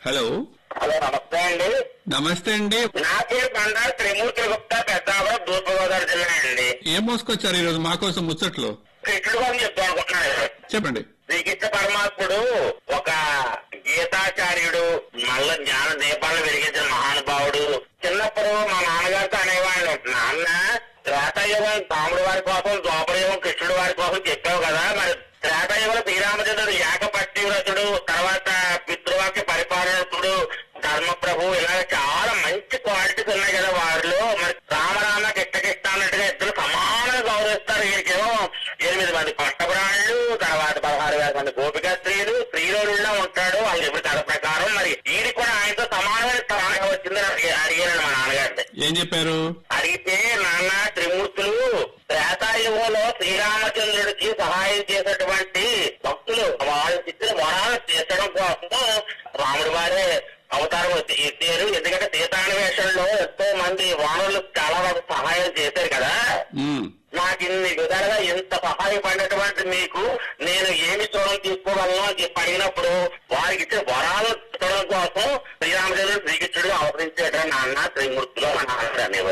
hello hello నమస్తే అండి నమస్తే అండి నా పేరు బండారు త్రిమూర్తి గుప్తా పెద్దాపురం తూర్పుగోదావరి జిల్లా అండి ఏం మోసుకొచ్చారు ఈరోజు మా కోసం ముచ్చట్లు కృష్ణుడు గారు చెప్తాను అనుకుంటున్నాను చెప్పండి శ్రీకృష్ణ పరమాత్ముడు ఒక గీతాచార్యుడు మల్ల జ్ఞాన దీపాలను వెలిగించిన మహానుభావుడు చిన్నప్పుడు మా నాన్నగారితో అనేవాడిని నాన్న త్రేతాయుగం రాముడు వారి కోసం ద్వాపరయుగం కృష్ణుడు వారి కోసం చెప్పావు కదా మరి త్రేతాయుగంలో శ్రీరామచంద్రుడు ఏకపట్టి వ్రతుడు తర్వాత పితృవాక్య పరిపాలకుడు ధర్మప్రభు ఇలా చాలా మంచి క్వాలిటీస్ ఉన్నాయి కదా వారిలో మరి రామరామ కిట్టకిష్ట అన్నట్టుగా ఇద్దరు సమానంగా గౌరవిస్తారు వీరికేమో ఎనిమిది మంది పట్టపురాణులు తర్వాత పదహారు వేల మంది గోపిక స్త్రీలు స్త్రీలోనులా ఉంటాడు వాళ్ళు ఎప్పుడు కథ ప్రకారం మరి వీడి కూడా ఆయనతో సమానమైన స్థానం వచ్చిందని అడిగి- అడిగాను మా నాన్నగారిని ఏం చెప్పారు అడిగితే నాన్న త్రిమూర్తులు త్రేతాయుగంలో శ్రీరామచంద్రుడికి సహాయం చేసేటువంటి భక్తులు వాళ్ళు ఇచ్చిన వరాలు తీర్చడం కోసం రాముడి వారే అవతారం వచ్చి- ఎత్తారు ఎందుకంటే సీతాన్వేషణలో ఎంతో మంది వానరులు చాలా వరకు సహాయం చేశారు కదా ఉమ్, నాకు ఇన్ని విధాలుగా ఎంత సహాయపడినటువంటి మీకు నేను ఏమి చూడడం తీసుకోగలను అని చెప్పి అడిగినప్పుడు వారికి ఇచ్చిన వరాలు చూడడం కోసం శ్రీరామచంద్రుడు శ్రీకృష్ణుడు అవతరించాడు నాన్న త్రిమూర్తులు మా నాన్న అనేవారు